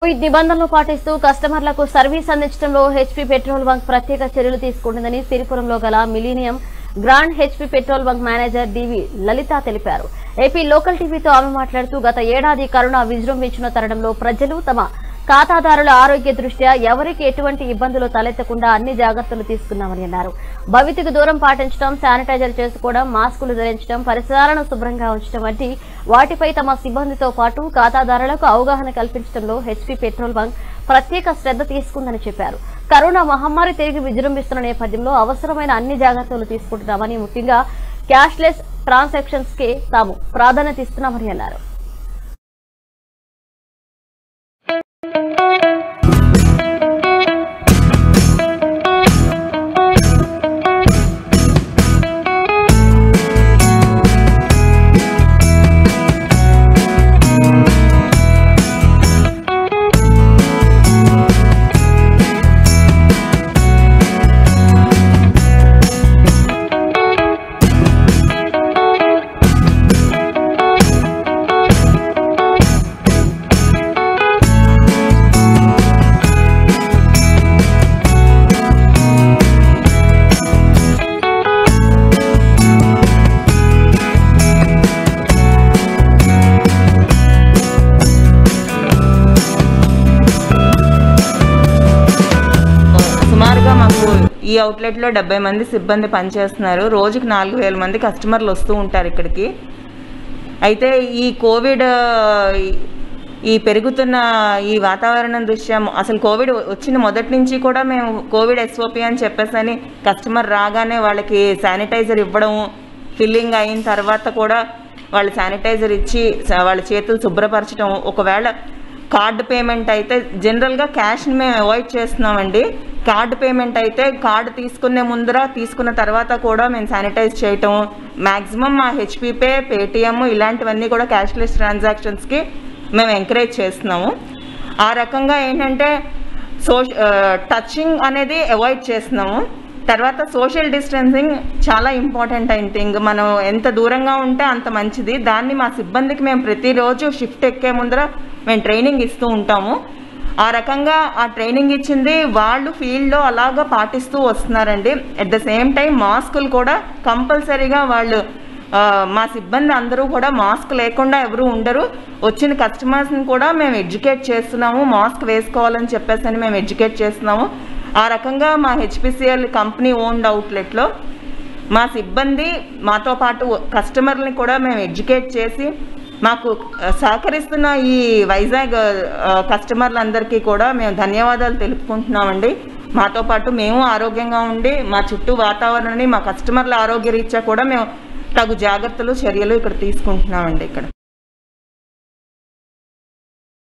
Covid నిబంధనలు పాటిస్తూ కస్టమర్లకు సర్వీస్ అందించడంలో హెచ్పీ పెట్రోల్ బంక్ ప్రత్యేక చర్యలు తీసుకుంటుందని సిరిపురంలో గల millennium grand HP petrol bunk manager DV Lalitha తెలిపారు ఏపీ లోకల్ టీవీతో ఆమె మాట్లాడుతూ గత ఏడాది కరోనా విజృంభించిన తరుణంలో ప్రజలు తమ ఖాతాదారుల ఆరోగ్య దృష్ట్యా ఎవరికి ఎటువంటి ఇబ్బందులు తలెత్తకుండా అన్ని జాగ్రత్తలు తీసుకున్నామని అన్నారు భవితికి దూరం పాటించడం శానిటైజర్ చేసుకోవడం మాస్కులు ధరించడం పరిసరాలను శుభ్రంగా ఉంచడం వంటి వాటిపై తమ సిబ్బందితో పాటు ఖాతాదారులకు అవగాహన కల్పించడంలో హెచ్పీ పెట్రోల్ బంక్ ప్రత్యేక శ్రద్ధ తీసుకుందని చెప్పారు కరోనా మహమ్మారి తిరిగి విజృంభిస్తున్న నేపథ్యంలో అవసరమైన అన్ని జాగ్రత్తలు తీసుకుంటున్నామని ముఖ్యంగా క్యాష్లెస్ ట్రాన్సాక్షన్స్ కే తాము ప్రాధాన్యత ఇస్తున్నామని అన్నారు సుమారుగా మాకు ఈ అవుట్లెట్లో డెబ్బై మంది సిబ్బంది పనిచేస్తున్నారు రోజుకి నాలుగు వేల మంది కస్టమర్లు వస్తూ ఉంటారు ఇక్కడికి అయితే ఈ కోవిడ్ ఈ- ఈ పెరుగుతున్న ఈ వాతావరణం దృష్ట్యా అసలు కోవిడ్ వచ్చిన మొదటి నుంచి కూడా మేము కోవిడ్ ఎస్ఓపి అని చెప్పేసి అని కస్టమర్ రాగానే వాళ్ళకి శానిటైజర్ ఇవ్వడం ఫిల్లింగ్ అయిన తర్వాత కూడా వాళ్ళు శానిటైజర్ ఇచ్చి స- వాళ్ళ చేతులు శుభ్రపరచడం ఒకవేళ కార్డ్ పేమెంట్ అయితే జనరల్గా క్యాష్ని మేము అవాయిడ్ చేస్తున్నామండి కార్డ్ పేమెంట్ అయితే కార్డు తీసుకునే ముందర తీసుకున్న తర్వాత కూడా మేము శానిటైజ్ చేయటం మ్యాక్సిమం మా హెచ్పీ పే పేటిఎం ఇలాంటివన్నీ కూడా క్యాష్లెస్ ట్రాన్సాక్షన్స్కి మేము ఎంకరేజ్ చేస్తున్నాము ఆ రకంగా ఏంటంటే సో టచింగ్ అనేది అవాయిడ్ చేస్తున్నాము తర్వాత సోషల్ డిస్టెన్సింగ్ చాలా ఇంపార్టెంట్ అయిన థింగ్ మనం ఎంత దూరంగా ఉంటే అంత మంచిది దాన్ని మా సిబ్బందికి మేము ప్రతిరోజు షిఫ్ట్ ఎక్కే ముందర మేము ట్రైనింగ్ ఇస్తూ ఉంటాము ఆ రకంగా ఆ ట్రైనింగ్ ఇచ్చింది వాళ్ళు ఫీల్డ్లో అలాగా పాటిస్తూ వస్తున్నారండి అట్ ద సేమ్ టైం మాస్కులు కూడా కంపల్సరీగా వాళ్ళు ఆ, మా సిబ్బంది అందరూ కూడా మాస్క్ లేకుండా ఎవరు ఉండరు వచ్చిన కస్టమర్స్ని కూడా మేము ఎడ్యుకేట్ చేస్తున్నాము మాస్క్ వేసుకోవాలని చెప్పేసి అని మేము ఎడ్యుకేట్ చేస్తున్నాము ఆ రకంగా మా హెచ్పిసిఎల్ కంపెనీ ఓన్డ్ అవుట్లెట్లో మా సిబ్బంది మాతో పాటు కస్టమర్ని కూడా మేము ఎడ్యుకేట్ చేసి మాకు ఆ, సహకరిస్తున్న ఈ వైజాగ్ ఆ, కస్టమర్లందరికీ కూడా మేము ధన్యవాదాలు తెలుపుకుంటున్నామండి మాతో పాటు మేము ఆరోగ్యంగా ఉండి మా చుట్టూ వాతావరణాన్ని మా కస్టమర్ల ఆరోగ్య రీత్యా కూడా మేము తగు జాగ్రత్తలు చర్యలు ఇక్కడ తీసుకుంటున్నామండి ఇక్కడ